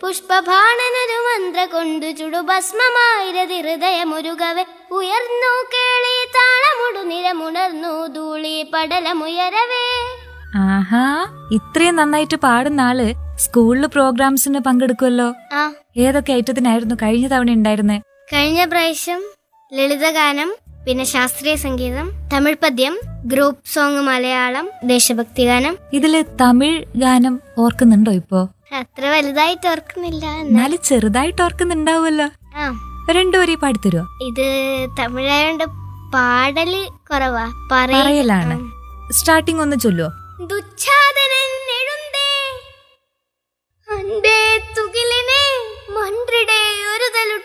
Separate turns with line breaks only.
പുഷ്പഭാണനൊരു മന്ത്ര കൊണ്ടു ചുടുഭസ്മമായിരതി ഹൃദയമുരുകവെ ഉയർന്നു കേളി താളമുടു നിരമുണർന്നു ധൂളി പടലമുയരവേ
ആഹാ ഇത്രയും നന്നായിട്ട് പാടുന്ന ആള് സ്കൂളില് പ്രോഗ്രാംസിന് പങ്കെടുക്കുമല്ലോ
ആ
ഏതൊക്കെ ഐറ്റത്തിനായിരുന്നു കഴിഞ്ഞ തവണ ഉണ്ടായിരുന്നേ
കഴിഞ്ഞ പ്രാവശ്യം ലളിതഗാനം പിന്നെ ശാസ്ത്രീയ സംഗീതം തമിഴ് പദ്യം ഗ്രൂപ്പ് സോങ് മലയാളം ദേശഭക്തി ഗാനം
ഇതില് തമിഴ് ഗാനം ഓർക്കുന്നുണ്ടോ ഇപ്പോ
അത്ര വലുതായിട്ട് ഓർക്കുന്നില്ല എന്നാ-
എന്നാലും ചെറുതായിട്ട് ഓർക്കുന്നുണ്ടാവുമല്ലോ
ആ
രണ്ടുപേരും പാടിത്തരുമോ
ഇത് തമിഴായോണ്ട് പാടല് കുറവാ പറയ-
പറയലാണ്
ഉം.
സ്റ്റാർട്ടിങ് ഒന്ന് ചൊല്ലുവോ
ദുച്ഛാ